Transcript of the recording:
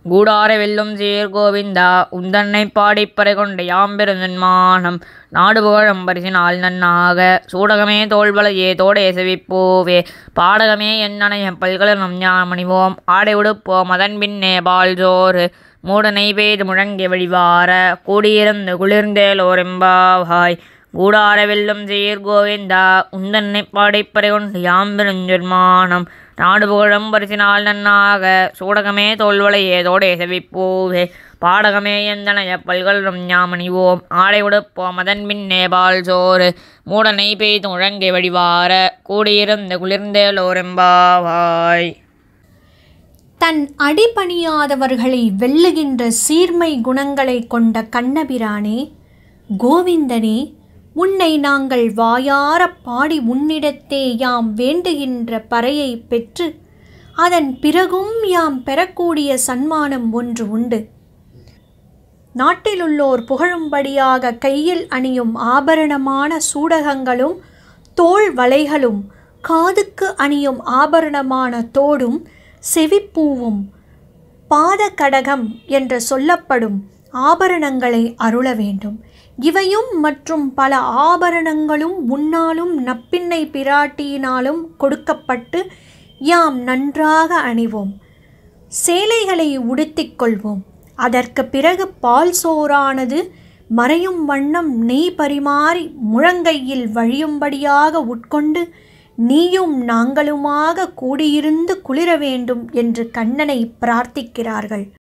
கூடார வெல்லும் சீர் கோவிந்தா உந்தன்னை பாடிப்பறை கொண்ட யாம்பெருந்தன்மானம் நாடு புகழும் பரிசினால் நன்னாக சூடகமே தோள்வளையே தோடே செவிப்பூவே பாடகமே என்னனைய பல்கலனும் ஞாமணிவோம் ஆடை உடுப்போம் அதன் பின்னே பால் ஜோறு மூடனை பெய்து முழங்கி வழிவார கூடியிருந்து குளிர்ந்தேலோரெம்பாவாய் கூடார வெல்லும் சீர் கோவிந்தா உந்தன்னை பாடிப்பறை கொண்டு யாம்பெருஞ்சொன்மானம் நாடு புகழும் பரிசினால் நன்னாக சூடகமே தோல்வளையே தோடே செவிப்பூவே பாடகமே எந்தனைய பல்கலும் ஞாமணிவோம் ஆடை உடுப்போம் அதன் பின்னே பால் சோறு மூடனை பெய்து முழங்கை வழிவார கூடியிருந்து குளிர்ந்தேலோரெம்பாவாய் தன் அடிபணியாதவர்களை வெல்லுகின்ற சீர்மை குணங்களை கொண்ட கண்ணபிரானே கோவிந்தனே உன்னை நாங்கள் வாயாரப் பாடி உன்னிடத்தே யாம் வேண்டுகின்ற பறையை பெற்று அதன் பிறகும் யாம் பெறக்கூடிய சன்மானம் ஒன்று உண்டு நாட்டிலுள்ளோர் புகழும்படியாக கையில் அணியும் ஆபரணமான சூடகங்களும் தோள் வளைகளும் காதுக்கு அணியும் ஆபரணமான தோடும் செவிப்பூவும் பாதகடகம் என்று சொல்லப்படும் ஆபரணங்களை அருள வேண்டும் இவையும் மற்றும் பல ஆபரணங்களும் உன்னாலும் நப்பின்னை பிராட்டியினாலும் கொடுக்கப்பட்டு யாம் நன்றாக அணிவோம் சேலைகளை உடுத்திக் கொள்வோம் அதற்கு பிறகு பால் சோறானது மறையும் வண்ணம் நெய் பரிமாறி முழங்கையில் வழியும்படியாக உட்கொண்டு நீயும் நாங்களுமாக கூடியிருந்து குளிர வேண்டும் என்று கண்ணனை பிரார்த்திக்கிறார்கள்